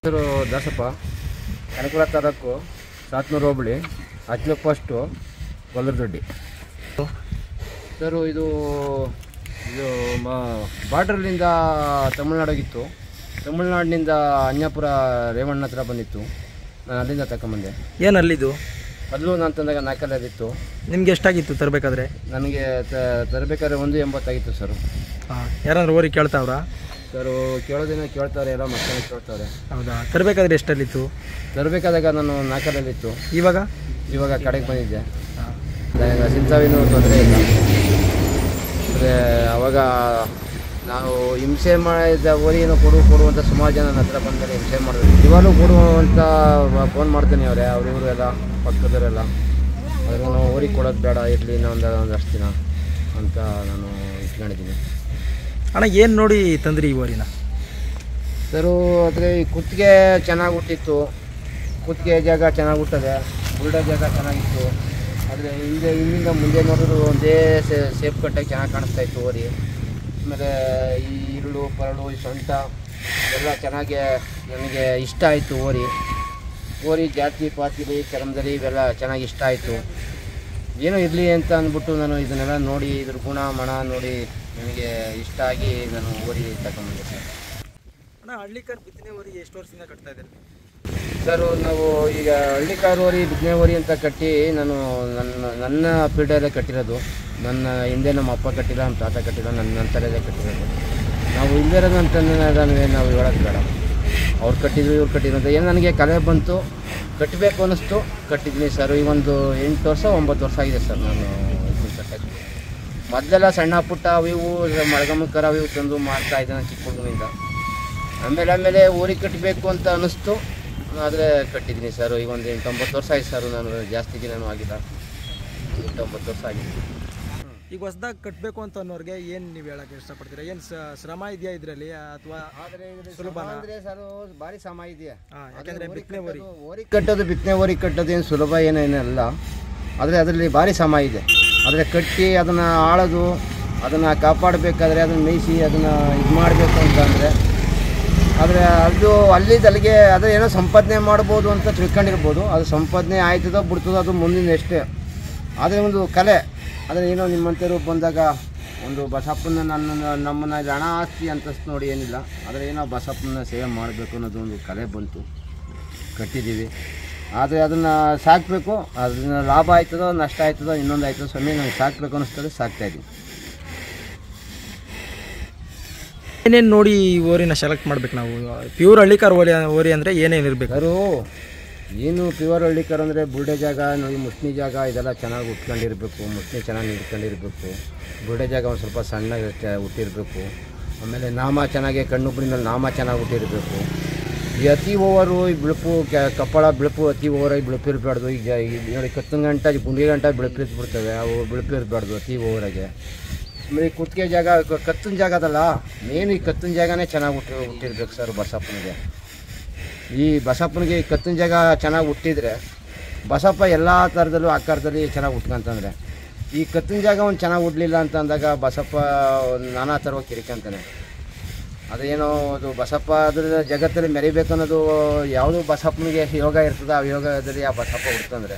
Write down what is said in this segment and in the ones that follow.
ಹೆಸರು ದಾಸಪ್ಪ ಕನಕಪುರ ತಾಲೂಕು ಸಾತ್ನೂರು ಹೋಬಳಿ ಹತ್ತನೇ ಫಸ್ಟು ಗೊಲ್ಲರದೊಡ್ಡಿ ಸರು ಇದು ಇದು ಮ ಬಾರ್ಡ್ರಲ್ಲಿಂದ ತಮಿಳ್ನಾಡಾಗಿತ್ತು ತಮಿಳ್ನಾಡಿನಿಂದ ಅನ್ಯಾಪುರ ರೇವಣ್ಣ ಹತ್ರ ಬಂದಿತ್ತು ನಾನು ಅಲ್ಲಿಂದ ತಗೊಂಬಂದೆ ಏನು ಅಲ್ಲಿದು ಮೊದಲು ನಾನು ತಂದಾಗ ನಾಲ್ಕಲ್ಲದಿತ್ತು ನಿಮ್ಗೆ ಎಷ್ಟಾಗಿತ್ತು ತರಬೇಕಾದ್ರೆ ನನಗೆ ತರಬೇಕಾದ್ರೆ ಒಂದು ಎಂಬತ್ತಾಗಿತ್ತು ಸರ್ ಹಾಂ ಯಾರಾದ್ರೂ ಓರಿ ಕೇಳ್ತಾವ್ರಾ ಸರ್ ಕೇಳೋದೇನೋ ಕೇಳ್ತಾರೆ ಎಲ್ಲ ಮಕ್ಕಳು ಕೇಳ್ತಾರೆ ಹೌದಾ ತರಬೇಕಾದ್ರೆ ಎಷ್ಟಲ್ಲಿತ್ತು ತರಬೇಕಾದಾಗ ನಾನು ನಾಲ್ಕಲ್ಲಲ್ಲಿತ್ತು ಇವಾಗ ಇವಾಗ ಕಡೆಗೆ ಬಂದಿದ್ದೆ ಹಾಂ ನನಗೆ ಸಿಂಚಾವಿನೂ ತೊಂದರೆ ಇಲ್ಲ ಅಂದರೆ ಅವಾಗ ನಾವು ಹಿಂಸೆ ಮಾಡಿದ ಓರಿಯನ್ನು ಕೊಡು ಕೊಡು ಅಂತ ಸುಮಾರು ಜನ ನನ್ನ ಹತ್ರ ಬಂದರೆ ಹಿಂಸೆ ಮಾಡಿದ್ರು ಇವಾಗಲೂ ಕೊಡು ಅಂತ ಫೋನ್ ಮಾಡ್ತೀನಿ ಅವರೇ ಅವ್ರು ಇವರು ಎಲ್ಲ ಪಕ್ಕದವರೆಲ್ಲ ಅದ್ರೂ ಓರಿ ಕೊಡೋದು ಬೇಡ ಇರಲಿ ಇನ್ನೊಂದು ಒಂದಷ್ಟು ದಿನ ಅಂತ ನಾನು ಇಟ್ಕೊಂಡಿದ್ದೀನಿ ಅಣ್ಣ ಏನು ನೋಡಿ ತಂದ್ರಿ ಈ ಓರಿನ ಸರು ಆದರೆ ಈ ಕುತ್ತಿಗೆ ಚೆನ್ನಾಗಿ ಹುಟ್ಟಿತ್ತು ಕುತ್ತಿಗೆ ಜಾಗ ಚೆನ್ನಾಗಿ ಹುಟ್ಟದೆ ಉಲ್ಡ ಜಾಗ ಚೆನ್ನಾಗಿತ್ತು ಆದರೆ ಹಿಂದೆ ಹಿಂದಿಂದ ಮುಂದೆ ನೋಡಿದ್ರು ಒಂದೇ ಸೇಫ್ ಕಟ್ಟಾಗಿ ಚೆನ್ನಾಗಿ ಕಾಣಿಸ್ತಾ ಇತ್ತು ಓರಿ ಆಮೇಲೆ ಈ ಇರುಳು ಪರಳು ಈ ಸೊಂಟ ಎಲ್ಲ ಚೆನ್ನಾಗಿ ನನಗೆ ಇಷ್ಟ ಆಯಿತು ಓರಿ ಓರಿ ಜಾತಿ ಪಾತಿಲಿ ಚರ್ಮದಲ್ಲಿ ಇವೆಲ್ಲ ಚೆನ್ನಾಗಿ ಇಷ್ಟ ಆಯಿತು ಏನೋ ಇರಲಿ ಅಂತ ಅಂದ್ಬಿಟ್ಟು ನಾನು ಇದನ್ನೆಲ್ಲ ನೋಡಿ ಇದ್ರ ಗುಣ ಮಣ ನೋಡಿ ನನಗೆ ಇಷ್ಟ ಆಗಿ ನಾನು ಓರಿ ತಗೊಂಬಂದೆ ಸರ್ ಅಣ್ಣ ಹಳ್ಳಿಕರ್ ಬಿತ್ತನೆ ಓರಿ ಎಷ್ಟು ವರ್ಷದಿಂದ ಕಟ್ತಾ ಇದ್ದೀರಿ ಸರ್ ನಾವು ಈಗ ಹಳ್ಳಿಕಾರು ಓರಿ ಬಿದ್ನೆ ಓರಿ ಅಂತ ಕಟ್ಟಿ ನಾನು ನನ್ನ ನನ್ನ ಪೀಠಲ್ಲೇ ಕಟ್ಟಿರೋದು ನನ್ನ ಹಿಂದೆ ನಮ್ಮ ಅಪ್ಪ ಕಟ್ಟಿಲ್ಲ ನಮ್ಮ ತಾತ ಕಟ್ಟಿಲ್ಲ ನನ್ನ ನಂತರದೇ ಕಟ್ಟಿರೋದು ನಾವು ಹಿಂದೆ ಇರೋದಂತಂದ್ರೆ ನಾವು ಹೇಳೋದು ಬೇಡ ಅವ್ರು ಕಟ್ಟಿದ್ರು ಇವ್ರು ಕಟ್ಟಿದ್ರು ಅಂತ ಏನು ನನಗೆ ಕಲೆ ಬಂತು ಕಟ್ಟಬೇಕು ಅನ್ನಿಸ್ತು ಕಟ್ಟಿದ್ದೀನಿ ಸರ್ ಈ ಒಂದು ಎಂಟು ವರ್ಷ ಒಂಬತ್ತು ವರ್ಷ ಆಗಿದೆ ಸರ್ ನಾನು ಇದನ್ನ ಕಟ್ಟಕ್ಕೆ ಮೊದಲೆಲ್ಲ ಸಣ್ಣ ಪುಟ್ಟ ಅವು ಇವು ಮಳಗಮ್ಮಕ್ಕರ ಅವು ಇವು ತಂದು ಮಾಡ್ತಾ ಇದ್ದೆ ನಾನು ಚಿಕ್ಕ ಹುಡುಗನಿಂದ ಆಮೇಲೆ ಆಮೇಲೆ ಊರಿಗೆ ಕಟ್ಟಬೇಕು ಅಂತ ಅನ್ನಿಸ್ತು ಆದರೆ ಕಟ್ಟಿದ್ದೀನಿ ಸರ್ ಈಗ ಒಂದು ಎಂಟೊಂಬತ್ತು ವರ್ಷ ಆಯ್ತು ಸರ್ ನಾನು ಜಾಸ್ತಿ ದಿನನೂ ಆಗಿಲ್ಲ ಎಂಟೊಂಬತ್ತು ವರ್ಷ ಆಗಿದೆ ಈಗ ಹೊಸ್ದಾಗಿ ಕಟ್ಟಬೇಕು ಅಂತ ಅನ್ನೋರಿಗೆ ಏನು ನೀವು ಹೇಳಕ್ಕೆ ಇಷ್ಟಪಡ್ತೀರಾ ಏನು ಶ್ರಮ ಇದೆಯಾ ಇದರಲ್ಲಿ ಅಥವಾ ಆದರೆ ಸುಲಭನಾ? ಅಂದರೆ ಸರ್ ಭಾರಿ ಸಮ ಇದೆಯಾ ಹಾಂ ಯಾಕಂದರೆ ಬಿತ್ತನೆ ಓರಿ ಓರಿ ಕಟ್ಟೋದು ಬಿತ್ತನೆ ಓರಿ ಕಟ್ಟೋದು ಏನು ಸುಲಭ ಏನೇನಲ್ಲ ಆದರೆ ಅದರಲ್ಲಿ ಭಾರಿ ಶ್ರಮ ಇದೆ ಆದರೆ ಕಟ್ಟಿ ಅದನ್ನು ಆಳೋದು ಅದನ್ನು ಕಾಪಾಡಬೇಕಾದ್ರೆ ಅದನ್ನು ಮೇಯಿಸಿ ಅದನ್ನು ಇದು ಮಾಡಬೇಕು ಅಂತ ಅಂದರೆ ಆದರೆ ಅದು ಅಲ್ಲಿದ್ದು ಅಲ್ಲಿಗೆ ಅದು ಏನೋ ಸಂಪಾದನೆ ಮಾಡ್ಬೋದು ಅಂತ ತಿಳ್ಕೊಂಡಿರ್ಬೋದು ಅದು ಸಂಪಾದನೆ ಆಯ್ತದೋ ಬಿಡ್ತದೋ ಅದು ಮುಂದಿನ ಎಷ್ಟೇ ಆದರೆ ಒಂದು ಕಲೆ ಆದರೆ ಏನೋ ನಿಮ್ಮಂಥವ್ರು ಬಂದಾಗ ಒಂದು ಬಸಪ್ಪನ ನನ್ನ ನಮ್ಮನ್ನ ಇದು ಹಣ ಆಸ್ತಿ ಅಂತಸ್ತು ನೋಡಿ ಏನಿಲ್ಲ ಆದರೆ ಏನೋ ಬಸಪ್ಪನ ಸೇವೆ ಮಾಡಬೇಕು ಅನ್ನೋದು ಒಂದು ಕಲೆ ಬಂತು ಕಟ್ಟಿದ್ದೀವಿ ಆದರೆ ಅದನ್ನು ಸಾಕಬೇಕು ಅದನ್ನ ಲಾಭ ಆಯ್ತದೋ ನಷ್ಟ ಆಯ್ತದೋ ಇನ್ನೊಂದು ಆಯ್ತದೋ ಸ್ವಾಮಿ ನಂಗೆ ಸಾಕಬೇಕು ಅನ್ನಿಸ್ತದೆ ಸಾಕ್ತಾಯಿದ್ದೀನಿ ಏನೇನು ನೋಡಿ ಈ ಓರಿನ ಸೆಲೆಕ್ಟ್ ಮಾಡ್ಬೇಕು ನಾವು ಪ್ಯೂರ್ ಹಳ್ಳಿಕಾರ್ ಓರಿ ಓರಿ ಅಂದರೆ ಏನೇನು ಇರಬೇಕು ಕರು ಏನು ಪ್ಯೂರ್ ಹಳ್ಳಿಕರ್ ಅಂದರೆ ಬುಲ್ಡೆ ಜಾಗ ನೋಡಿ ಮುಸ್ನಿ ಜಾಗ ಇದೆಲ್ಲ ಚೆನ್ನಾಗಿ ಉಟ್ಕೊಂಡಿರ್ಬೇಕು ಮುಸ್ನಿ ಚೆನ್ನಾಗಿ ನಿಡ್ಕೊಂಡಿರ್ಬೇಕು ಬುಲ್ಡೆ ಜಾಗ ಒಂದು ಸ್ವಲ್ಪ ಸಣ್ಣ ಹುಟ್ಟಿರಬೇಕು ಆಮೇಲೆ ನಾಮ ಚೆನ್ನಾಗಿ ಕಣ್ಣುಬ್ರಿ ಮೇಲೆ ನಾಮ ಚೆನ್ನಾಗಿ ಹುಟ್ಟಿರಬೇಕು ಈ ಅತಿ ಓವರು ಈ ಬಿಳುಪು ಕ- ಕಪ್ಪಳ ಬಿಳುಪು ಅತಿ ಓವರಾಗಿ ಬಿಳುಪು ಇರಬಾರ್ದು ಈಗ ಈಗ ನೋಡಿ ಕತ್ತಿನ ಗಂಟ ಗುಂಡಿ ಗಂಟ ಬಿಳುಪು ಇರ್ಬಿಡ್ತವೆ ಅವು ಬಿಳುಪು ಇರಬಾರ್ದು ಅತಿ ಓವರಾಗೆ ಆಮೇಲೆ ಈ ಕುತ್ತಿಗೆ ಜಾಗ ಕ- ಕತ್ತಿನ ಜಾಗ ಅದಲ್ಲ ಮೇನ್ ಈ ಕತ್ತಿನ ಜಾಗನೇ ಚೆನ್ನಾಗಿ ಹುಟ್ಟಿ ಹುಟ್ಟಿರ್ಬೇಕು ಸರ್ ಬಸಪ್ಪನಿಗೆ ಈ ಬಸಪ್ಪನಿಗೆ ಈ ಕತ್ತಿನ ಜಾಗ ಚೆನ್ನಾಗಿ ಹುಟ್ಟಿದ್ರೆ ಬಸಪ್ಪ ಎಲ್ಲ ಥರದಲ್ಲೂ ಆಕಾರದಲ್ಲಿ ಚೆನ್ನಾಗಿ ಹುಟ್ಕೊಂತಂದ್ರೆ ಈ ಕತ್ತಿನ ಜಾಗ ಒಂದು ಚೆನ್ನಾಗಿ ಹುಡ್ಲಿಲ್ಲ ಅಂತ ಅಂದಾಗ ಬಸಪ್ಪ ಒಂದ್ ನಾನಾ ಥರ ಕಿರಿಕಂತಾನೆ ಅದೇನೋ ಅದು ಬಸಪ್ಪ ಅದ್ರ ಜಗತ್ತಲ್ಲಿ ಮೆರಿಬೇಕು ಅನ್ನೋದು ಯಾವುದು ಬಸಪ್ಪನಿಗೆ ಯೋಗ ಇರ್ತದೆ ಆ ಯೋಗದಲ್ಲಿ ಆ ಬಸಪ್ಪ ಹುಡ್ತಂದ್ರೆ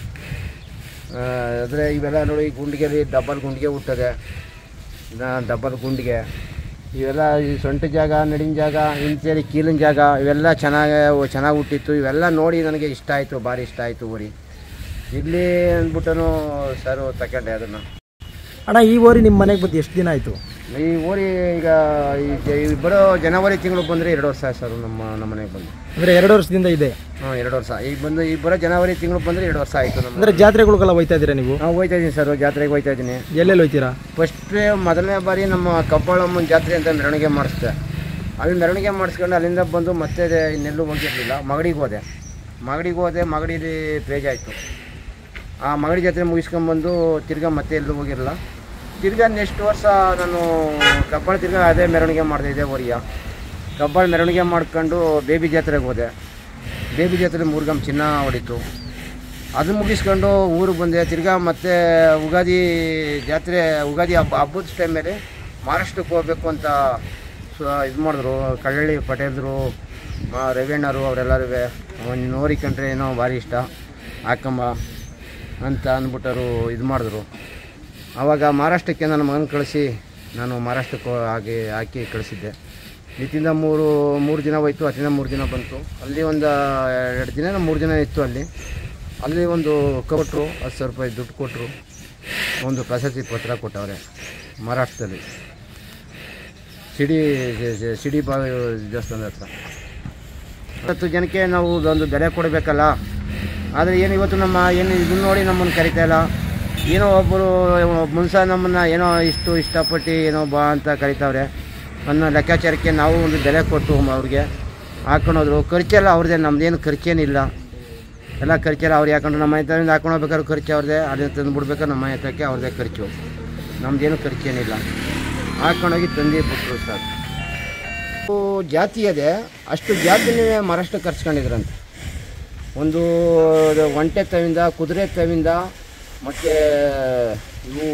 ಆದರೆ ಇವೆಲ್ಲ ನೋಡಿ ಗುಂಡಿಗೆಲಿ ಡಬ್ಬಲ್ ಗುಂಡಿಗೆ ಹುಟ್ಟದೆ ಡಬ್ಬಲ್ ಗುಂಡಿಗೆ ಇವೆಲ್ಲ ಈ ಸೊಂಟ ಜಾಗ ನಡಿನ ಜಾಗ ಇಂತೇಳಿ ಕೀಲಿನ ಜಾಗ ಇವೆಲ್ಲ ಚೆನ್ನಾಗಿ ಚೆನ್ನಾಗಿ ಹುಟ್ಟಿತ್ತು ಇವೆಲ್ಲ ನೋಡಿ ನನಗೆ ಇಷ್ಟ ಆಯಿತು ಭಾರಿ ಇಷ್ಟ ಆಯಿತು ಊರಿ ಇಲ್ಲಿ ಅಂದ್ಬಿಟ್ಟು ಸರ್ ತಗೊಂಡೆ ಅದನ್ನು ಅಣ್ಣ ಈ ಓರಿ ನಿಮ್ಮ ಮನೆಗೆ ಬಂದು ಎಷ್ಟು ದಿನ ಆಯಿತು ಈ ಊರಿ ಈಗ ಈ ಜ- ಈ ಬರೋ ಜನವರಿ ತಿಂಗಳು ಬಂದರೆ ಎರಡು ವರ್ಷ ಆಯ್ತು ಸರ್ ನಮ್ಮ ನಮ್ಮ ಮನೆಗೆ ಬಂದು ಅಂದರೆ ಎರಡು ವರ್ಷದಿಂದ ಇದೆ ಹಾಂ ಎರಡು ವರ್ಷ ಈಗ ಬಂದು ಈ ಬರೋ ಜನವರಿ ತಿಂಗಳು ಬಂದರೆ ಎರಡು ವರ್ಷ ಆಯಿತು ನಮ್ಮ ಅಂದರೆ ಜಾತ್ರೆಗಳಿಗೆಲ್ಲ ಹೋಯ್ತಾ ಇದ್ದೀರಾ ನೀವು ನಾವು ಹೋಯ್ತಾ ಇದ್ದೀನಿ ಸರ್ ಜಾತ್ರೆಗೆ ಹೋಯ್ತಾ ಇದ್ದೀನಿ ಎಲ್ಲೆಲ್ಲಿ ಹೋಯ್ತೀರಾ ಫಸ್ಟ್ ಮೊದಲನೇ ಬಾರಿ ನಮ್ಮ ಕಬ್ಬಾಳಮ್ಮನ ಜಾತ್ರೆ ಅಂತ ಮೆರವಣಿಗೆ ಮಾಡಿಸ್ದೆ ಅಲ್ಲಿ ಮೆರವಣಿಗೆ ಮಾಡಿಸ್ಕೊಂಡು ಅಲ್ಲಿಂದ ಬಂದು ಮತ್ತೆ ಇನ್ನೆಲ್ಲೂ ಹೋಗಿರಲಿಲ್ಲ ಮಗಡಿಗೆ ಹೋದೆ ಮಗಡಿಗೆ ಹೋದೆ ಮಗಡಿಲಿ ಬೇಜಾಯಿತು ಆ ಮಗಡಿ ಜಾತ್ರೆ ಮುಗಿಸ್ಕೊಂಬಂದು ತಿರ್ಗಾ ಮತ್ತೆ ಎಲ್ಲೂ ಹೋಗಿರಲ್ಲ ತಿರ್ಗಾ ನೆಕ್ಸ್ಟ್ ವರ್ಷ ನಾನು ಕಬ್ಬಾಳ ತಿರ್ಗಾ ಅದೇ ಮೆರವಣಿಗೆ ಮಾಡ್ತಾಯಿದ್ದೆ ಓರಿಯ ಕಬ್ಬಾಳ ಮೆರವಣಿಗೆ ಮಾಡ್ಕೊಂಡು ಬೇಬಿ ಜಾತ್ರೆಗೆ ಹೋದೆ ಬೇಬಿ ಜಾತ್ರೆ ಮೂರ್ಗಮ್ ಚಿನ್ನ ಹೊಡಿತು ಅದನ್ನ ಮುಗಿಸ್ಕೊಂಡು ಊರಿಗೆ ಬಂದೆ ತಿರ್ಗಾ ಮತ್ತೆ ಉಗಾದಿ ಜಾತ್ರೆ ಉಗಾದಿ ಹಬ್ಬ ಹಬ್ಬದ ಟೈಮಲ್ಲಿ ಮಹಾರಾಷ್ಟ್ರಕ್ಕೆ ಹೋಗ್ಬೇಕು ಅಂತ ಇದು ಮಾಡಿದ್ರು ಕಳ್ಳಳ್ಳಿ ಪಟೇಲ್ರು ಮಾ ರವಿಯಣ್ಣರು ಅವರೆಲ್ಲರೂ ಒಂದು ನೋರಿ ಕಂಡ್ರೆ ಏನೋ ಭಾರಿ ಇಷ್ಟ ಹಾಕಂಬ ಅಂತ ಅಂದ್ಬಿಟ್ಟರು ಇದು ಮಾಡಿದ್ರು ಆವಾಗ ಮಹಾರಾಷ್ಟ್ರಕ್ಕೆ ನನ್ನ ಮಗನ ಕಳಿಸಿ ನಾನು ಮಹಾರಾಷ್ಟ್ರಕ್ಕೆ ಹಾಕಿ ಹಾಕಿ ಕಳಿಸಿದ್ದೆ ಇತ್ತಿಂದ ಮೂರು ಮೂರು ದಿನ ಹೋಯ್ತು ಹತ್ತಿಂದ ಮೂರು ದಿನ ಬಂತು ಅಲ್ಲಿ ಒಂದು ಎರಡು ದಿನ ಮೂರು ದಿನ ಇತ್ತು ಅಲ್ಲಿ ಅಲ್ಲಿ ಒಂದು ಕೊಟ್ಟರು ಹತ್ತು ಸಾವಿರ ರೂಪಾಯಿ ದುಡ್ಡು ಕೊಟ್ಟರು ಒಂದು ಪ್ರಶಸ್ತಿ ಪತ್ರ ಕೊಟ್ಟವ್ರೆ ಮಹಾರಾಷ್ಟ್ರದಲ್ಲಿ ಸಿಡಿ ಸಿಡಿ ಬಾವಿ ದೇವಸ್ಥಾನದ ಹತ್ರ ಹತ್ತು ಜನಕ್ಕೆ ನಾವು ಒಂದು ಬೆಲೆ ಕೊಡಬೇಕಲ್ಲ ಆದರೆ ಏನು ಇವತ್ತು ನಮ್ಮ ಏನು ಇದನ್ನ ನೋಡಿ ನಮ್ಮನ್ನು ಕರಿತಾ ಇಲ್ಲ ಏನೋ ಒಬ್ಬರು ಮುನ್ಸ ನಮ್ಮನ್ನು ಏನೋ ಇಷ್ಟು ಇಷ್ಟಪಟ್ಟು ಏನೋ ಬಾ ಅಂತ ಕರಿತಾವ್ರೆ ಅನ್ನೋ ಲೆಕ್ಕಾಚಾರಕ್ಕೆ ನಾವು ಒಂದು ಬೆಲೆ ಕೊಟ್ಟು ಅವ್ರಿಗೆ ಹಾಕೊಂಡೋದ್ರು ಖರ್ಚೆಲ್ಲ ಅವ್ರದ್ದೇ ನಮ್ಮದೇನು ಖರ್ಚೇನಿಲ್ಲ ಎಲ್ಲ ಖರ್ಚೆಲ್ಲ ಅವ್ರು ಯಾಕಂದ್ರೆ ನಮ್ಮ ಮನೆ ಹಾಕೊಂಡು ಹೋಗ್ಬೇಕಾದ್ರೆ ಖರ್ಚು ಅವ್ರದ್ದೇ ಅದನ್ನ ತಂದು ಬಿಡ್ಬೇಕಾದ್ರೆ ನಮ್ಮ ಮನೆ ಹತ್ರಕ್ಕೆ ಅವ್ರದ್ದೇ ಖರ್ಚು ನಮ್ಮದೇನು ಖರ್ಚೇನಿಲ್ಲ ಹಾಕೊಂಡೋಗಿ ತಂದು ಬಿಟ್ಟರು ಸರ್ ಅವು ಜಾತಿ ಇದೆ ಅಷ್ಟು ಜಾತಿನೇ ಮಹಾರಾಷ್ಟ್ರ ಕರ್ಸ್ಕೊಂಡಿದ್ರಂತೆ ಒಂದು ಒಂಟೆ ತವಿಂದ ಕುದುರೆ ತವಿಂದ ಮತ್ತು ಇವು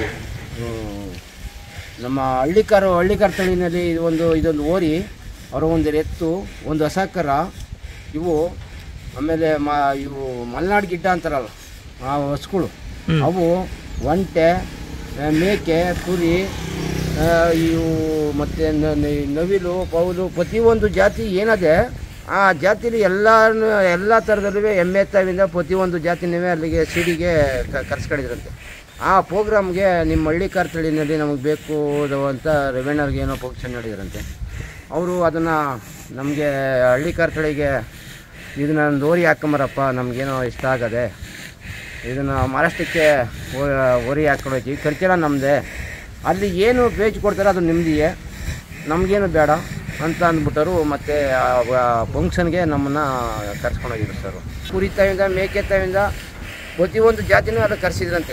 ಹ್ಮ್, ನಮ್ಮ ಹಳ್ಳಿಕಾರು ಹಳ್ಳಿಕಾರ ತಳಿನಲ್ಲಿ ಇದು ಒಂದು ಇದೊಂದು ಓರಿ ಅವರ ಒಂದು ಎತ್ತು ಒಂದು ಹಸಕರ ಇವು ಆಮೇಲೆ ಮ ಇವು ಮಲೆನಾಡು ಗಿಡ್ಡ ಅಂತಾರಲ್ಲ ಆ ಹಸುಗಳು ಅವು ಒಂಟೆ ಆ, ಮೇಕೆ ಕುರಿ ಆ, ಇವು ಮತ್ತು ನವಿಲು ಪೌಲು ಪ್ರತಿಯೊಂದು ಜಾತಿ ಏನಿದೆ ಆ ಜಾತಿಲಿ ಎಲ್ಲ ಎಲ್ಲ ಥರದಲ್ಲೂ ಎಮ್ಮೆ ತಾವಿಂದ ಪ್ರತಿಯೊಂದು ಜಾತಿನೂ ಅಲ್ಲಿಗೆ ಸಿಡಿಗೆ ಕರ್ಸ್ಕೊಂಡಿದ್ರಂತೆ ಆ ಪ್ರೋಗ್ರಾಮ್ಗೆ ನಿಮ್ಮ ಹಳ್ಳಿ ತಳಿನಲ್ಲಿ ನಮಗೆ ಬೇಕು ಅದು ಅಂತ ರೆವೆಣ್ಣರ್ಗೆ ಏನೋ ಫಂಕ್ಷನ್ ಮಾಡಿದ್ರಂತೆ ಅವರು ಅದನ್ನು ನಮಗೆ ಹಳ್ಳಿ ತಳಿಗೆ ಇದನ್ನ ದೋರಿ ಹಾಕೊಂಬರಪ್ಪ ನಮಗೇನೋ ಇಷ್ಟ ಆಗದೆ ಇದನ್ನು ಮಹಾರಾಷ್ಟ್ರಕ್ಕೆ ಓರಿ ಹಾಕೊಂಡು ಹೋಗ್ತೀವಿ ಖರ್ಚೆಲ್ಲ ನಮ್ಮದೇ ಅಲ್ಲಿ ಏನು ಪೇಜ್ ಕೊಡ್ತಾರೆ ಅದು ನಿಮ್ಮದಿಯೇ ನಮಗೇನು ಬೇಡ ಅಂತ ಅಂದ್ಬಿಟ್ಟರು ಮತ್ತು ಫಂಕ್ಷನ್ಗೆ ನಮ್ಮನ್ನು ಕರ್ಸ್ಕೊಂಡು ಹೋಗಿದ್ರು ಸರ್ ಕುರಿ ತಾವಿಂದ ಮೇಕೆ ತಾವಿಂದ ಪ್ರತಿಯೊಂದು ಜಾತಿನೂ ಅದು ಕರೆಸಿದ್ರಂತೆ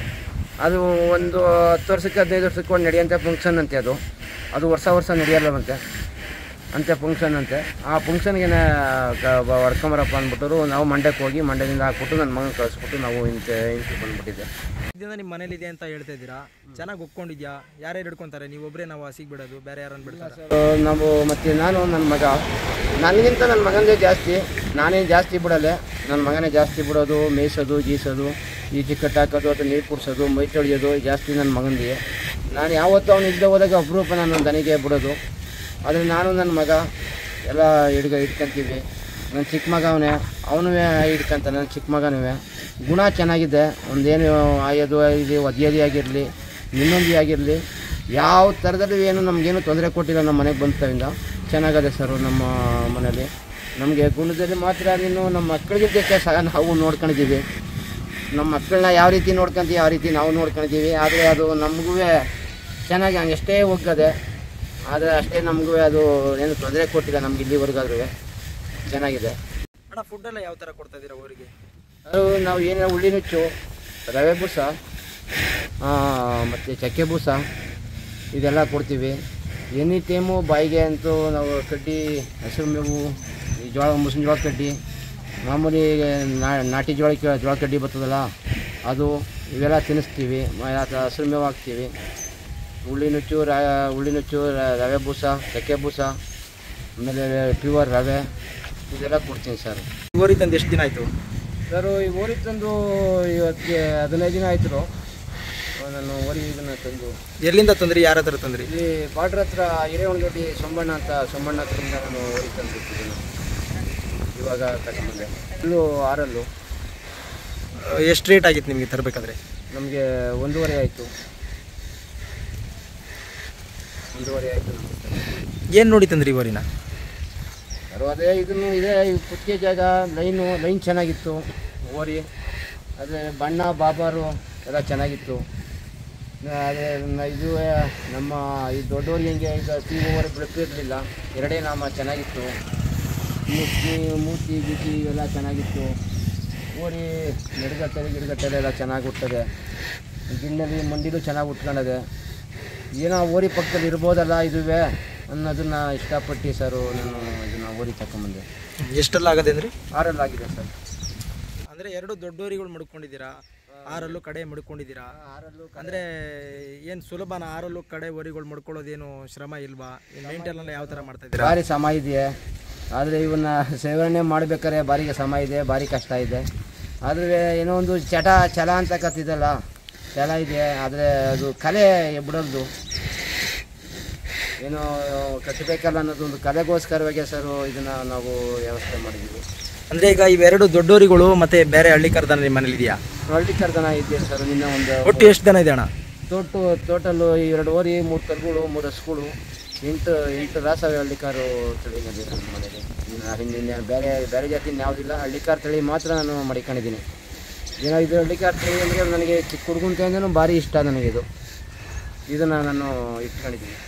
ಅದು ಒಂದು ಹತ್ತು ವರ್ಷಕ್ಕೆ ಹದಿನೈದು ವರ್ಷಕ್ಕೆ ಒಂದು ನಡೆಯೋಂಥ ಫಂಕ್ಷನ್ ಅಂತೆ ಅದು ಅದು ವರ್ಷ ವರ್ಷ ನಡೆಯಲ್ಲವಂತೆ ಅಂತೆ ಫಂಕ್ಷನ್ ಅಂತೆ ಆ ಫಂಕ್ಷನ್ಗೆ ಹೊಡ್ಕೊಂಬರಪ್ಪ ಅಂದ್ಬಿಟ್ಟರು ನಾವು ಮಂಡ್ಯಕ್ಕೆ ಹೋಗಿ ಮಂಡ್ಯದಿಂದ ಹಾಕ್ಬಿಟ್ಟು ನನ್ನ ಮಗನ ಕಳಿಸ್ಬಿಟ್ಟು ನಾವು ಇಂತೆ ಇಂತ ಬಂದ್ಬಿಟ್ಟಿದ್ದೆ ಇದರಿಂದ ನಿಮ್ಮ ಮನೇಲಿದೆ ಅಂತ ಹೇಳ್ತಾ ಇದ್ದೀರಾ ಚೆನ್ನಾಗಿ ಒಪ್ಕೊಂಡಿದ್ಯಾ ಯಾರ್ಯಾರು ಹಿಡ್ಕೊಂತಾರೆ ನೀವು ಒಬ್ಬರೇ ನಾವು ಹಸಿಗೆ ಬಿಡೋದು ಬೇರೆ ಯಾರನ್ನು ಬಿಡ್ತಾರೆ ಸೊ, ನಾವು ಮತ್ತು ನಾನು ನನ್ನ ಮಗ ನನಗಿಂತ ನನ್ನ ಮಗಂದೇ ಜಾಸ್ತಿ ನಾನೇ ಜಾಸ್ತಿ ಬಿಡಲ್ಲ ನನ್ನ ಮಗನೇ ಜಾಸ್ತಿ ಬಿಡೋದು ಮೇಯ್ಸೋದು ಗೀಸೋದು ಈಚೆ ಕಟ್ಟಾಕೋದು ಅಥವಾ ನೀರು ಕುಡ್ಸೋದು ಮೈ ತೊಳೆಯೋದು ಜಾಸ್ತಿ ನನ್ನ ಮಗಂದಿಗೆ ನಾನು ಯಾವತ್ತೂ ಅವನು ಇಲ್ಲದೆ ಹೋದಾಗ ಅಪರೂಪ ನಾನು ದನಿಗೆ ಬಿಡೋದು ಆದರೆ ನಾನು ನನ್ನ ಮಗ ಎಲ್ಲ ಹಿಡ್ಕ ಇಟ್ಕೊಂತೀವಿ ನನ್ನ ಚಿಕ್ಕ ಮಗ ಅವನೇ ಅವನು ಹಿಡ್ಕೊಂತ ನನ್ನ ಚಿಕ್ಕ ಮಗನೂ ಗುಣ ಚೆನ್ನಾಗಿದೆ ಒಂದೇನು ಆಯೋದು ಇದು ಒದಿಯೋದೇ ಆಗಿರಲಿ ಇನ್ನೊಂದು ಆಗಿರಲಿ ಯಾವ ಥರದಲ್ಲೂ ಏನು ನಮಗೇನು ತೊಂದರೆ ಕೊಟ್ಟಿಲ್ಲ ನಮ್ಮ ಮನೆಗೆ ಬಂತವಿಂದ ಚೆನ್ನಾಗದೆ ಸರ್ ನಮ್ಮ ಮನೇಲಿ ನಮಗೆ ಗುಣದಲ್ಲಿ ಮಾತ್ರ ನೀನು ನಮ್ಮ ಮಕ್ಕಳಿಗಿಂತ ಸಹ ನಾವು ನೋಡ್ಕೊಂಡಿದ್ದೀವಿ ನಮ್ಮ ಮಕ್ಕಳನ್ನ ಯಾವ ರೀತಿ ನೋಡ್ಕೊಂತೀವಿ ಯಾವ ರೀತಿ ನಾವು ನೋಡ್ಕೊಂಡಿದ್ದೀವಿ ಆದರೆ ಅದು ನಮಗೂ ಚೆನ್ನಾಗಿ ಹಂಗೆ ಎಷ್ಟೇ ಹೋಗದೆ ಆದರೆ ಅಷ್ಟೇ ನಮಗೂ ಅದು ಏನು ತೊಂದರೆ ಕೊಟ್ಟಿಲ್ಲ ನಮ್ಗೆ ಇಲ್ಲಿವರೆಗಾದ್ರೂ ಚೆನ್ನಾಗಿದೆ ಅಣ್ಣ ಫುಡ್ಡೆಲ್ಲ ಯಾವ ಥರ ಕೊಡ್ತಾ ಇದ್ದೀರಾ ಊರಿಗೆ ಅದು ನಾವು ಏನೇ ಉಳ್ಳಿ ನುಚ್ಚು ರವೆ ಬೂಸ ಮತ್ತು ಚಕ್ಕೆ ಬೂಸ ಇದೆಲ್ಲ ಕೊಡ್ತೀವಿ ಎನಿ ಟೈಮು ಬಾಯಿಗೆ ಅಂತೂ ನಾವು ಕಡ್ಡಿ ಹಸಿರು ಮೇವು ಈ ಜೋಳ ಮುಸ್ಲಿಂ ಜೋಳ ಕಡ್ಡಿ ಮಾಮೂಲಿ ನಾ- ನಾಟಿ ಜೋಳಕ್ಕೆ ಜೋಳ ಕಡ್ಡಿ ಬರ್ತದಲ್ಲ ಅದು ಇವೆಲ್ಲ ತಿನ್ನಿಸ್ತೀವಿ ಮ- ಅದು ಹಸಿರು ಮೇವು ಹಾಕ್ತೀವಿ ಉಳ್ಳಿ ನುಚ್ಚು ರ ಉಳ್ಳಿ ನುಚ್ಚು ರ- ರವೆ ಬೂಸ ಚಕ್ಕೆ ಬೂಸ ಆಮೇಲೆ ಪ್ಯೂರ್ ರವೆ ಇದೆಲ್ಲ ಕೊಡ್ತೀನಿ ಸರ್ ಊರಿಗೆ ತಂದು ಎಷ್ಟು ದಿನ ಆಯಿತು ಸರ್ ಈ ಊರಿಗೆ ತಂದು ಇವತ್ತಿಗೆ ಹದಿನೈದು ದಿನ ಆಯ್ತು ನಾನು ಊರಿಗೆ ಇದನ್ನು ತಂದು ಎಲ್ಲಿಂದ ತಂದ್ರಿ ಯಾರ ಹತ್ರ ತಂದ್ರಿ ಇಲ್ಲಿ ಬಾರ್ಡ್ರ್ ಹತ್ರ ಹಿರೇವಣದೊಡ್ಡಿ ಸೊಂಬಣ್ಣ ಅಂತ ಸೊಂಬಣ್ಣ ಹತ್ರದಿಂದ ನಾನು ಊರಿಗೆ ತಂದಿದ್ದೀನಿ ಇವಾಗ ಕಟ್ಕೊಂಡೆ ಇಲ್ಲೂ ಆರಲ್ಲು ಎಷ್ಟು ರೇಟ್ ಆಗಿತ್ತು ನಿಮಗೆ ತರಬೇಕಾದ್ರೆ ನಮಗೆ ಒಂದೂವರೆ ಆಯಿತು ಒಂದೂವರೆ ಆಯಿತು ಏನು ನೋಡಿ ತಂದ್ರಿ ಊರಿನ ಸರ್ ಅದೇ ಇದನ್ನು ಇದೆ ಈ ಕುತ್ತಿಗೆ ಜಾಗ ಲೈನು ಲೈನ್ ಚೆನ್ನಾಗಿತ್ತು ಓರಿ ಅದೇ ಬಣ್ಣ ಬಾಬಾರು ಎಲ್ಲ ಚೆನ್ನಾಗಿತ್ತು ಅದೇ ನ- ಇದು ನಮ್ಮ ಈ ದೊಡ್ಡವ್ರಿಗೆ ಹಿಂಗೆ ಈಗ ಸಿ ಓವರ್ ಬೆಳಕು ಇರಲಿಲ್ಲ ಎರಡೇ ನಾಮ ಚೆನ್ನಾಗಿತ್ತು ಮೂತಿ ಮೂತಿ ಗೀತಿ ಇವೆಲ್ಲ ಚೆನ್ನಾಗಿತ್ತು ಓರಿ ನಡುಗಟ್ಟಲೆ ಗಿಡಗಟ್ಟಲೆ ಎಲ್ಲ ಚೆನ್ನಾಗಿ ಹುಟ್ಟದೆ ಗಿಣ್ಣಲ್ಲಿ ಮಂಡಿಲೂ ಚೆನ್ನಾಗಿ ಉಟ್ಕೊಂಡದೆ ಏನೋ ಓರಿ ಪಕ್ಕದಲ್ಲಿ ಇರ್ಬೋದಲ್ಲ ಇದುವೆ ಅನ್ನೋದನ್ನ ಇಷ್ಟಪಟ್ಟು ಸರು ನಾನು ಇದನ್ನ ಓರಿ ತಗೊಂಬಂದೆ ಎಷ್ಟೆಲ್ಲ ಆಗದೆ ಅಂದ್ರಿ ಆರಲ್ಲಾಗಿದೆ ಸರ್ ಅಂದರೆ ಎರಡು ದೊಡ್ಡೋರಿಗಳು ಮಡ್ಕೊಂಡಿದ್ದೀರಾ ಆರಲ್ಲೂ ಕಡೆ ಮಡ್ಕೊಂಡಿದ್ದೀರಾ ಆರಲ್ಲು ಅಂದರೆ ಏನು ಸುಲಭನ ಆರಲ್ಲೂ ಕಡೆ ಓರಿಗಳು ಮಡ್ಕೊಳ್ಳೋದೇನು ಶ್ರಮ ಇಲ್ವಾ ಮೇಂಟೈನ್ ಎಲ್ಲ ಯಾವ ಥರ ಮಾಡ್ತಾ ಇದ್ದೀರಾ ಭಾರಿ ಸಮ ಇದೆ ಆದರೆ ಇವನ್ನ ಸೇವನೆ ಮಾಡಬೇಕಾದ್ರೆ ಭಾರಿ ಶ್ರಮ ಇದೆ ಭಾರಿ ಕಷ್ಟ ಇದೆ ಆದರೆ ಏನೋ ಒಂದು ಚಟ ಛಲ ಅಂತ ಕತ್ತಿದಲ್ಲ ಛಲ ಇದೆ ಆದರೆ ಅದು ಕಲೆ ಬಿಡೋದು ಏನೋ ಕಟ್ಟಬೇಕಲ್ಲ ಅನ್ನೋದು ಒಂದು ಕಲೆಗೋಸ್ಕರವಾಗಿ ಸರ್ ಇದನ್ನು ನಾವು ವ್ಯವಸ್ಥೆ ಮಾಡಿದ್ದೀವಿ ಅಂದ್ರೆ ಈಗ ಇವೆರಡು ದೊಡ್ಡೋರಿಗಳು ಮತ್ತೆ ಬೇರೆ ಹಳ್ಳಿ ಕರ್ದನ ನಿಮ್ಮ ಮನೇಲಿ ಇದೆಯಾ ಹಳ್ಳಿ ಕರ್ದನ ಇದೆ ಸರ್ ನಿನ್ನ ಒಂದು ಒಟ್ಟು ಎಷ್ಟು ದನ ಇದೆ ಅಣ್ಣ ಟೋಟು ಟೋಟಲ್ಲು ಎರಡು ಓರಿ ಮೂರು ಕರುಗಳು ಮೂರು ಹಸುಗಳು ಎಂಟು ಎಂಟು ರಾಸವೆ ಹಳ್ಳಿಕಾರು ತಳಿನಲ್ಲಿ ನಮ್ಮ ಮನೇಲಿ ಇನ್ನು ಹಿಂದಿನ ಬೇರೆ ಬೇರೆ ಜಾತಿ ಯಾವುದಿಲ್ಲ ಹಳ್ಳಿಕಾರ್ ತಳಿ ಮಾತ್ರ ನಾನು ಮಡಿಕೊಂಡಿದ್ದೀನಿ ಏನೋ ಇದು ಹಳ್ಳಿಕಾರ್ ತಳಿ ಅಂದರೆ ನನಗೆ ಚಿಕ್ಕ ಹುಡುಗಂತೆಂದೂ ಭಾರಿ ಇಷ್ಟ ನನಗೆ ಇದು ಇದನ್ನು ನಾನು ಇಟ್ಕೊಂಡಿದ್ದೀನಿ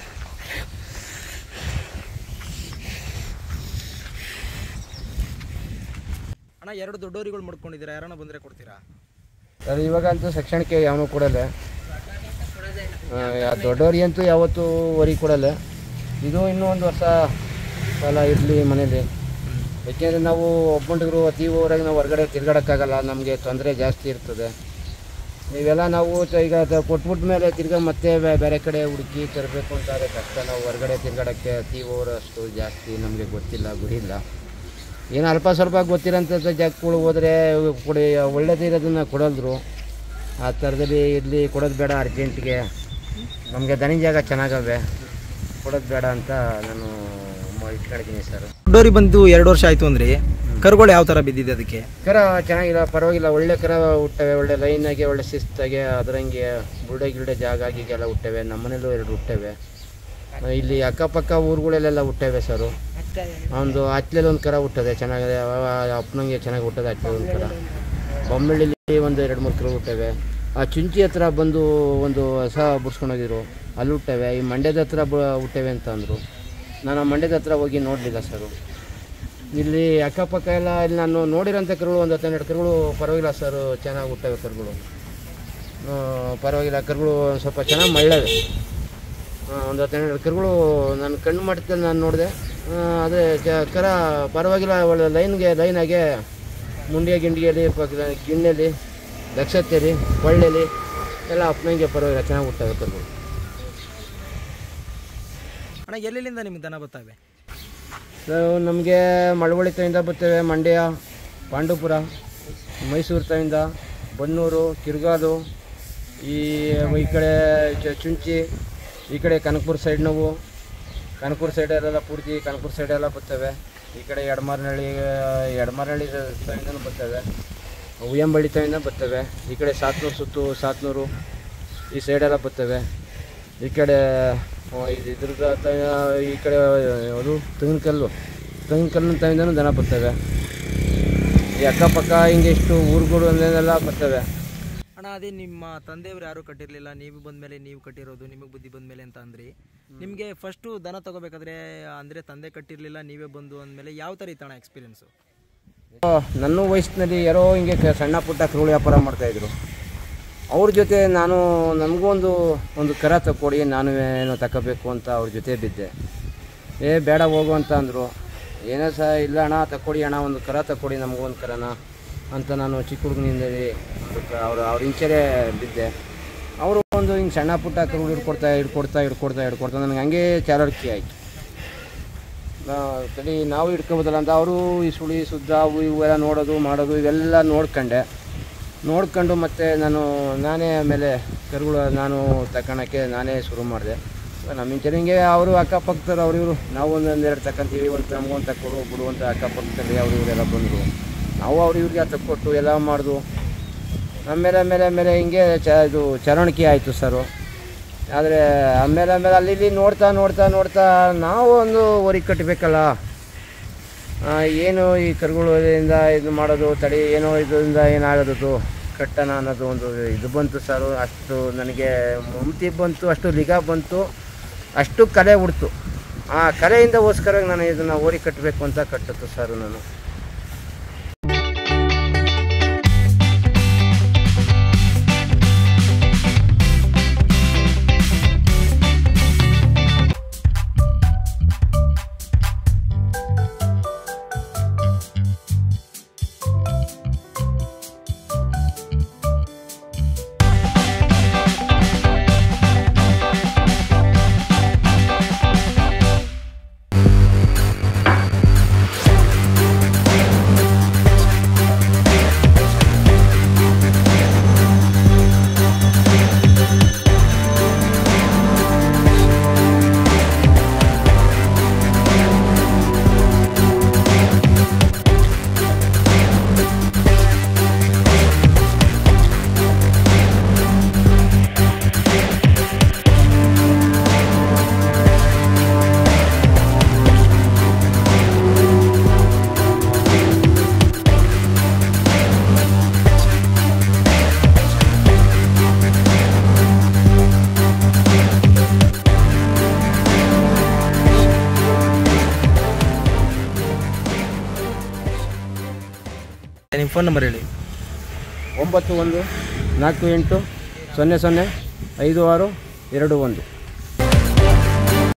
ಅಣ್ಣ ಎರಡು ದೊಡ್ಡೋರಿಗಳು ಮಾಡ್ಕೊಂಡಿದ್ದೀರಾ ಯಾರನ್ನ ಬಂದರೆ ಕೊಡ್ತೀರಾ ಅದು ಇವಾಗಂತೂ ಶಿಕ್ಷಣಕ್ಕೆ ಯಾವನು ಕೊಡಲ್ಲ ಆ, ಯಾ- ದೊಡ್ಡವ್ರಿಗೆ ಅಂತೂ ಯಾವತ್ತೂ ವರಿ ಕೊಡಲ್ಲ ಇದು ಇನ್ನೂ ಒಂದು ವರ್ಷ ಕಾಲ ಇರಲಿ ಮನೇಲಿ ಯಾಕೆಂದರೆ ನಾವು ಒಬ್ಬಂಟಿಗರು ಅತಿ ಊರಾಗ ನಾವು ಹೊರಗಡೆ ತಿರ್ಗಾಡೋಕ್ಕಾಗಲ್ಲ ನಮಗೆ ತೊಂದರೆ ಜಾಸ್ತಿ ಇರ್ತದೆ ಇವೆಲ್ಲ ನಾವು ತ- ಈಗ ಅದು ಕೊಟ್ಬಿಟ್ಟ ಮೇಲೆ ತಿರ್ಗಾ ಮತ್ತೆ ಬೇ- ಬೇರೆ ಕಡೆ ಹುಡುಕಿ ತರಬೇಕು ಅಂತ ಆದರೆ ಕಷ್ಟ ನಾವು ಹೊರಗಡೆ ತಿರ್ಗಾಡೋಕ್ಕೆ ಅತಿ ಊರು ಅಷ್ಟು ಜಾಸ್ತಿ ನಮಗೆ ಗೊತ್ತಿಲ್ಲ ಗುರಿ ಇಲ್ಲ ಏನು ಅಲ್ಪ ಸ್ವಲ್ಪ ಗೊತ್ತಿರೋಂಥ ಜಾಗಗಳು ಹೋದರೆ ಕೊಡಿ ಒಳ್ಳೇದಿರೋದನ್ನು ಕೊಡಲ್ರು ಆ ಥರದಲ್ಲಿ ಇಲ್ಲಿ ಕೊಡೋದು ಬೇಡ ಅರ್ಜೆಂಟ್ಗೆ ನಮಗೆ ದನಿನ ಜಾಗ ಚೆನ್ನಾಗವೆ ಕೊಡೋದು ಬೇಡ ಅಂತ ನಾನು ಮ- ಇಟ್ಕೊಂಡಿದ್ದೀನಿ ಸರ್ ದೊಡ್ಡೋರಿ ಬಂದು ಎರಡು ವರ್ಷ ಆಯ್ತು ಅಂದ್ರಿ ಕರುಗಳು ಯಾವ ಥರ ಬಿದ್ದಿದೆ ಅದಕ್ಕೆ ಕರ ಚೆನ್ನಾಗಿಲ್ಲ ಪರವಾಗಿಲ್ಲ ಒಳ್ಳೆ ಕರ ಹುಟ್ಟವೆ ಒಳ್ಳೆ ಲೈನಾಗೆ ಒಳ್ಳೆ ಶಿಸ್ತಾಗೆ ಅದರಂಗೆ ಬುಲ್ಡೆ ಗಿಲ್ಡೆ ಜಾಗ ಗೀಗೆಲ್ಲ ಹುಟ್ಟವೆ ನಮ್ಮನೇಲೂ ಎರಡು ಹುಟ್ಟವೆ ಆ, ಇಲ್ಲಿ ಅಕ್ಕಪಕ್ಕ ಊರುಗಳಲ್ಲೆಲ್ಲ ಹುಟ್ಟವೆ ಸರು ಒಂದು ಹತ್ಲೆಲ್ಲಿ ಒಂದು ಕರ ಹುಟ್ಟದೆ ಚೆನ್ನಾಗಿದೆ ಅಪ್ಪನಂಗೆ ಚೆನ್ನಾಗಿ ಹುಟ್ಟದೆ ಹತ್ಲೆ ಒಂದು ಕರ ಬೊಮ್ಮಳ್ಳಿಲಿ ಒಂದು ಎರಡು ಮೂರು ಕರು ಹುಟ್ಟವೆ ಆ ಚುಂಚಿ ಹತ್ರ ಬಂದು ಒಂದು ಹೊಸ ಬಿಡ್ಸ್ಕೊಂಡು ಹೋಗಿದ್ರು ಅಲ್ಲಿ ಹುಟ್ಟವೆ ಈ ಮಂಡ್ಯದ ಹತ್ರ ಬ ಹುಟ್ಟವೆ ಅಂತ ಅಂದರು ನಾನು ಆ ಮಂಡ್ಯದ ಹತ್ರ ಹೋಗಿ ನೋಡಲಿಲ್ಲ ಸರು ಇಲ್ಲಿ ಅಕ್ಕಪಕ್ಕ ಎಲ್ಲ ಇಲ್ಲಿ ನಾನು ನೋಡಿರೋಂಥ ಕರುಗಳು ಒಂದು ಹತ್ತೆರಡು ಕರುಗಳು ಪರವಾಗಿಲ್ಲ ಸರ್ ಚೆನ್ನಾಗಿ ಹುಟ್ಟವೆ ಕರುಗಳು ಆ, ಪರವಾಗಿಲ್ಲ ಕರುಗಳು ಒಂದ್ ಸ್ವಲ್ಪ ಚೆನ್ನಾಗಿ ಮಳ್ಳವೆ ಒಂದು ಹತ್ತೆರಡು ಕರುಗಳು ನಾನು ಕಣ್ಣು ಮಟ್ಟದಲ್ಲಿ ನಾನು ನೋಡಿದೆ ಅದೇ ಕ- ಕರ ಪರವಾಗಿಲ್ಲ ಒಳ್ಳೆ ಲೈನ್ಗೆ ಲೈನಾಗೆ ಮುಂಡಿಯ ಗಿಂಡಿಯಲ್ಲಿ ಪ- ಗಿಣ್ಣೆಲಿ ದಕ್ಷತೆಯಲ್ಲಿ ಕೊಳ್ಳೆಲಿ ಎಲ್ಲ ಅಪ್ಪನಂಗೆ ಪರವಾಗಿಲ್ಲ ಚೆನ್ನಾಗಿ ಹುಟ್ಟವೆ ಕರುಗಳು ಅಣ್ಣ ಎಲ್ಲೆಲ್ಲಿಂದ ನಿಮ್ಗೆ ದನ ಬರ್ತವೆ ನಮಗೆ ಮಳವಳ್ಳಿ ತವಿಂದ ಬರ್ತೇವೆ ಮಂಡ್ಯ ಪಾಂಡುಪುರ ಮೈಸೂರು ತವಿಂದ ಬನ್ನೂರು ಕಿರ್ಗಾಲು ಈ ಈ ಕಡೆ ಚ- ಚುಂಚಿ ಈ ಕಡೆ ಕನಕಪುರ ಸೈಡ್ ನಾವು ಕನಕಪುರ ಸೈಡಲ್ಲೆಲ್ಲ ಪೂರ್ತಿ ಕನಕಪುರ ಸೈಡೆಲ್ಲ ಬರ್ತವೆ ಈ ಕಡೆ ಎಡಮಾರನಹಳ್ಳಿ ಎಡಮಾರನಹಳ್ಳಿ ತವಿಂದನೂ ಬರ್ತವೆ ಉಯ್ಯಂಬಳ್ಳಿ ತವಿಂದ ಬರ್ತವೆ ಈ ಕಡೆ ಸಾತ್ನೂರು ಸುತ್ತು ಸಾತ್ನೂರು ಈ ಸೈಡೆಲ್ಲ ಬರ್ತವೆ ಈ ಕಡೆ ಆ, ಇದು ಇದ್ರದ ತ- ಈ ಕಡೆ ಅದು ತೆಂಗಿನಕಲ್ಲು ತೆಂಗಿನಕಲ್ಲು ತವಿಂದನೂ ದನ ಬರ್ತವೆ ಈ ಅಕ್ಕಪಕ್ಕ ಹಿಂಗೆ ಇಷ್ಟು ಊರುಗಳು ಅಲ್ಲೆಲ್ಲ ಬರ್ತವೆ ಅಣ್ಣ ಅದೇ ನಿಮ್ಮ ತಂದೆಯವರು ಯಾರು ಕಟ್ಟಿರಲಿಲ್ಲ ನೀವು ಬಂದಮೇಲೆ ನೀವು ಕಟ್ಟಿರೋದು ನಿಮಗೆ ಬುದ್ಧಿ ಬಂದಮೇಲೆ ಅಂತ ಅಂದ್ರಿ ನಿಮಗೆ ಫಸ್ಟು ದನ ತಗೋಬೇಕಾದ್ರೆ ಅಂದರೆ ತಂದೆ ಕಟ್ಟಿರಲಿಲ್ಲ ನೀವೇ ಬಂದು ಅಂದಮೇಲೆ ಯಾವ ಥರ ಇತ್ತಣ್ಣ ಎಕ್ಸ್ಪೀರಿಯನ್ಸು ನನ್ನ ವಯಸ್ಸಿನಲ್ಲಿ ಯಾರೋ ಹಿಂಗೆ ಕ- ಸಣ್ಣ ಪುಟ್ಟ ಕರುಳು ವ್ಯಾಪಾರ ಮಾಡ್ತಾಯಿದ್ರು ಅವ್ರ ಜೊತೆ ನಾನು ನನಗೂ ಒಂದು ಒಂದು ಕರ ತಕ್ಕೊಡಿ ನಾನು ಏನೋ ತಗೋಬೇಕು ಅಂತ ಅವ್ರ ಜೊತೆ ಬಿದ್ದೆ ಏ ಬೇಡ ಹೋಗು ಅಂತ ಅಂದರು ಏನೋ ಸಹ ಇಲ್ಲ ಅಣ್ಣ ತಕ್ಕೊಡಿ ಅಣ್ಣ ಒಂದು ಕರ ತಕ್ಕೊಡಿ ನಮಗೂ ಒಂದು ಕರನ ಅಂತ ನಾನು ಚಿಕ್ಕ ಹುಡುಗನಿಂದಲೇ ಅವರು ಅವ್ರ ಇಂಚರೇ ಬಿದ್ದೆ ಅವರು ಒಂದು ಹಿಂಗೆ ಸಣ್ಣ ಪುಟ್ಟ ಕರುಗಳು ಹಿಡ್ಕೊಡ್ತಾ ಹಿಡ್ಕೊಡ್ತಾ ಹಿಡ್ಕೊಡ್ತಾ ಹಿಡ್ಕೊಡ್ತಾ ನನಗೆ ಹಂಗೆ ಚಾಲರ್ಕಿ ಆಯಿತು ತಡಿ ನಾವು ಇಟ್ಕೊಬೋದಲ್ಲ ಅಂತ ಅವರು ಈ ಸುಳಿ ಸುದ್ದ ಅವು ಇವು ಎಲ್ಲ ನೋಡೋದು ಮಾಡೋದು ಇವೆಲ್ಲ ನೋಡ್ಕೊಂಡೆ ನೋಡ್ಕೊಂಡು ಮತ್ತೆ ನಾನು ನಾನೇ ಆಮೇಲೆ ಕರುಗಳು ನಾನು ತಗೊಳಕ್ಕೆ ನಾನೇ ಶುರು ಮಾಡಿದೆ ನಮ್ಮ ಹಿಂಗೆ ಅವರು ಅಕ್ಕಪಕ್ಕದವ್ರು ಅವ್ರು ಇವರು ನಾವು ಒಂದೊಂದೆರಡು ತಗೊಂತೀವಿ ಒಂದು ನಮಗೊಂದು ತಕ್ಕೊಡು ಬಿಡು ಅಂತ ಅಕ್ಕಪಕ್ಕದಲ್ಲಿ ಅವರು ಇವರೆಲ್ಲ ಬಂದರು ನಾವು ಅವ್ರು ಇವ್ರಿಗೆ ತಕ್ಕೊಟ್ಟು ಎಲ್ಲ ಮಾಡಿದು ಆಮೇಲೆ ಆಮೇಲೆ ಆಮೇಲೆ ಹಿಂಗೆ ಚ ಇದು ಚರವಣಿಕೆ ಆಯಿತು ಸರು ಆದರೆ ಆಮೇಲೆ ಆಮೇಲೆ ಅಲ್ಲಿ ಇಲ್ಲಿ ನೋಡ್ತಾ ನೋಡ್ತಾ ನೋಡ್ತಾ ನಾವು ಒಂದು ಹೊರಗೆ ಕಟ್ಟಬೇಕಲ್ಲ ಆ, ಏನು ಈ ಕರುಗಳಿಂದ ಇದು ಮಾಡೋದು ತಡಿ ಏನೋ ಇದರಿಂದ ಏನಾಗೋದು ಕಟ್ಟಣ ಅನ್ನೋದು ಒಂದು ಇದು ಬಂತು ಸರು ಅಷ್ಟು ನನಗೆ ಮಮತಿ ಬಂತು ಅಷ್ಟು ಲಿಗ ಬಂತು ಅಷ್ಟು ಕಲೆ ಉಡ್ತು ಆ ಕಲೆಯಿಂದಗೋಸ್ಕರ ನಾನು ಇದನ್ನು ಓರಿ ಕಟ್ಟಬೇಕು ಅಂತ ಕಟ್ಟಿತ್ತು ಸರ್ ನಾನು ನಿಮ್ಮ ಫೋನ್ ನಂಬರ್ ಹೇಳಿ ಒಂಬತ್ತು ಒಂದು ನಾಲ್ಕು ಎಂಟು ಸೊನ್ನೆ ಸೊನ್ನೆ ಐದು ಆರು ಎರಡು ಒಂದು